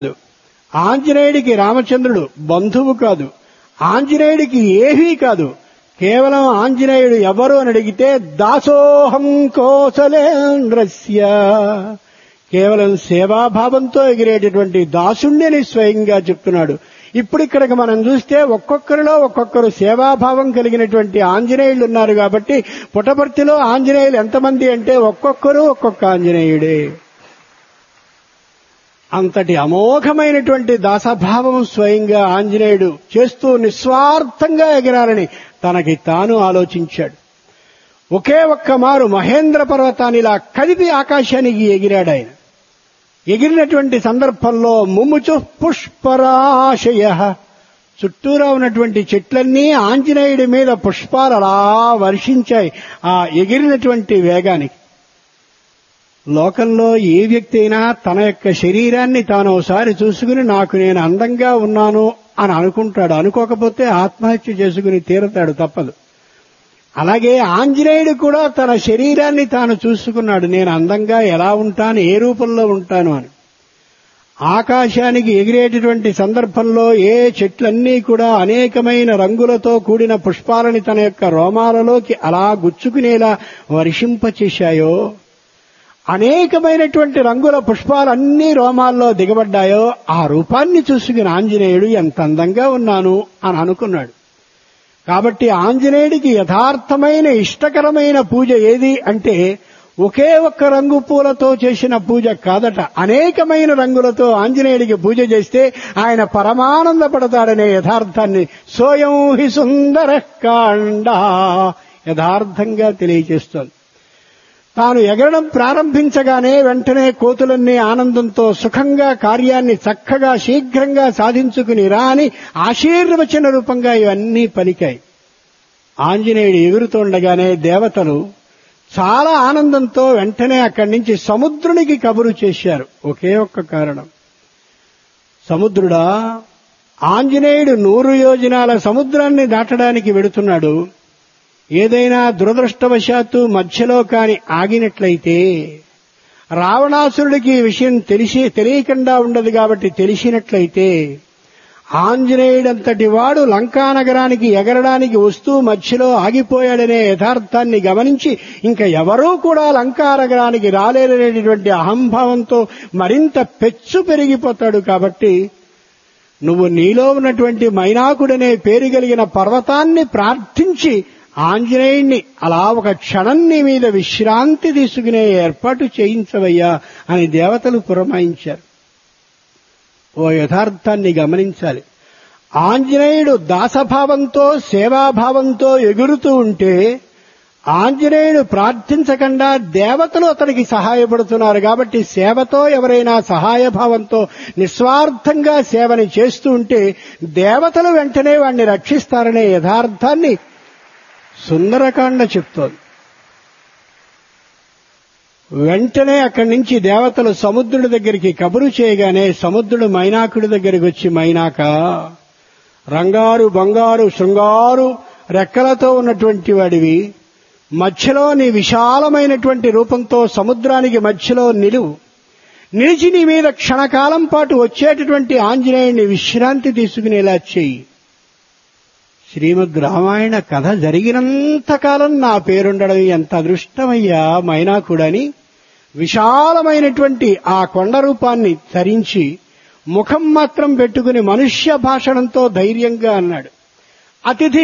ఆంజనేయుడికి రామచంద్రుడు బంధువు కాదు ఆంజనేయుడికి ఏమీ కాదు కేవలం ఆంజనేయుడు ఎవరు అని అడిగితే దాసోహం కోసలేంద్రస్య కేవలం సేవాభావంతో ఎగిరేటటువంటి దాసుణ్ణిని స్వయంగా చెప్తున్నాడు ఇప్పుడు ఇక్కడికి మనం చూస్తే ఒక్కొక్కరిలో ఒక్కొక్కరు సేవాభావం కలిగినటువంటి ఆంజనేయులు ఉన్నారు కాబట్టి పుటపర్తిలో ఆంజనేయులు ఎంతమంది అంటే ఒక్కొక్కరు ఒక్కొక్క ఆంజనేయుడే అంతటి అమోఘమైనటువంటి దాసభావం స్వయంగా ఆంజనేయుడు చేస్తూ నిస్వార్థంగా ఎగిరాలని తనకి తాను ఆలోచించాడు ఒకే ఒక్క మారు మహేంద్ర పర్వతాన్ని ఇలా కదిపి ఆకాశానికి ఎగిరాడు ఆయన ఎగిరినటువంటి సందర్భంలో ముమ్ముచు పుష్పరాశయ చుట్టూరా ఉన్నటువంటి చెట్లన్నీ ఆంజనేయుడి మీద పుష్పాలు అలా వర్షించాయి ఆ ఎగిరినటువంటి వేగానికి లోకంలో ఏ వ్యక్తి అయినా తన యొక్క శరీరాన్ని తాను ఒకసారి చూసుకుని నాకు నేను అందంగా ఉన్నాను అని అనుకుంటాడు అనుకోకపోతే ఆత్మహత్య చేసుకుని తీరతాడు తప్పదు అలాగే ఆంజనేయుడు కూడా తన శరీరాన్ని తాను చూసుకున్నాడు నేను అందంగా ఎలా ఉంటాను ఏ రూపంలో ఉంటాను అని ఆకాశానికి ఎగిరేటటువంటి సందర్భంలో ఏ చెట్లన్నీ కూడా అనేకమైన రంగులతో కూడిన పుష్పాలని తన యొక్క రోమాలలోకి అలా గుచ్చుకునేలా వర్షింపచేశాయో అనేకమైనటువంటి రంగుల పుష్పాలన్నీ రోమాల్లో దిగబడ్డాయో ఆ రూపాన్ని చూసుకుని ఆంజనేయుడు ఎంత అందంగా ఉన్నాను అని అనుకున్నాడు కాబట్టి ఆంజనేయుడికి యథార్థమైన ఇష్టకరమైన పూజ ఏది అంటే ఒకే ఒక్క రంగు పూలతో చేసిన పూజ కాదట అనేకమైన రంగులతో ఆంజనేయుడికి పూజ చేస్తే ఆయన పరమానందపడతాడనే యథార్థాన్ని సోయం హి సుందర కాండ యథార్థంగా తెలియజేస్తోంది తాను ఎగరడం ప్రారంభించగానే వెంటనే కోతులన్నీ ఆనందంతో సుఖంగా కార్యాన్ని చక్కగా శీఘ్రంగా సాధించుకుని రా అని ఆశీర్వచన రూపంగా ఇవన్నీ పలికాయి ఆంజనేయుడు ఎగురుతుండగానే దేవతలు చాలా ఆనందంతో వెంటనే అక్కడి నుంచి సముద్రునికి కబురు చేశారు ఒకే ఒక్క కారణం సముద్రుడా ఆంజనేయుడు నూరు యోజనాల సముద్రాన్ని దాటడానికి వెడుతున్నాడు ఏదైనా దురదృష్టవశాత్తు మధ్యలో కాని ఆగినట్లయితే రావణాసురుడికి ఈ విషయం తెలిసి తెలియకుండా ఉండదు కాబట్టి తెలిసినట్లయితే ఆంజనేయుడంతటి వాడు లంకానగరానికి ఎగరడానికి వస్తూ మధ్యలో ఆగిపోయాడనే యథార్థాన్ని గమనించి ఇంకా ఎవరూ కూడా లంకానగరానికి రాలేరనేటటువంటి అహంభావంతో మరింత పెచ్చు పెరిగిపోతాడు కాబట్టి నువ్వు నీలో ఉన్నటువంటి మైనాకుడనే పేరు కలిగిన పర్వతాన్ని ప్రార్థించి ఆంజనేయుణ్ణి అలా ఒక క్షణం నీ మీద విశ్రాంతి తీసుకునే ఏర్పాటు చేయించవయ్యా అని దేవతలు పురమాయించారు ఓ యథార్థాన్ని గమనించాలి ఆంజనేయుడు దాసభావంతో సేవాభావంతో ఎగురుతూ ఉంటే ఆంజనేయుడు ప్రార్థించకుండా దేవతలు అతనికి సహాయపడుతున్నారు కాబట్టి సేవతో ఎవరైనా సహాయభావంతో నిస్వార్థంగా సేవని చేస్తూ ఉంటే దేవతలు వెంటనే వాణ్ణి రక్షిస్తారనే యథార్థాన్ని సుందరకాండ చెప్తోంది వెంటనే అక్కడి నుంచి దేవతలు సముద్రుడి దగ్గరికి కబురు చేయగానే సముద్రుడు మైనాకుడి దగ్గరికి వచ్చి మైనాక రంగారు బంగారు శృంగారు రెక్కలతో ఉన్నటువంటి వాడివి మధ్యలో నీ విశాలమైనటువంటి రూపంతో సముద్రానికి మధ్యలో నిలువు నిలిచి నీ మీద క్షణకాలం పాటు వచ్చేటటువంటి ఆంజనేయుని విశ్రాంతి తీసుకునేలా చెయ్యి శ్రీమద్ రామాయణ కథ జరిగినంతకాలం నా పేరుండడం ఎంత అదృష్టమయ్యా మైనాకుడని విశాలమైనటువంటి ఆ కొండ రూపాన్ని ధరించి ముఖం మాత్రం పెట్టుకుని మనుష్య భాషణంతో ధైర్యంగా అన్నాడు అతిథి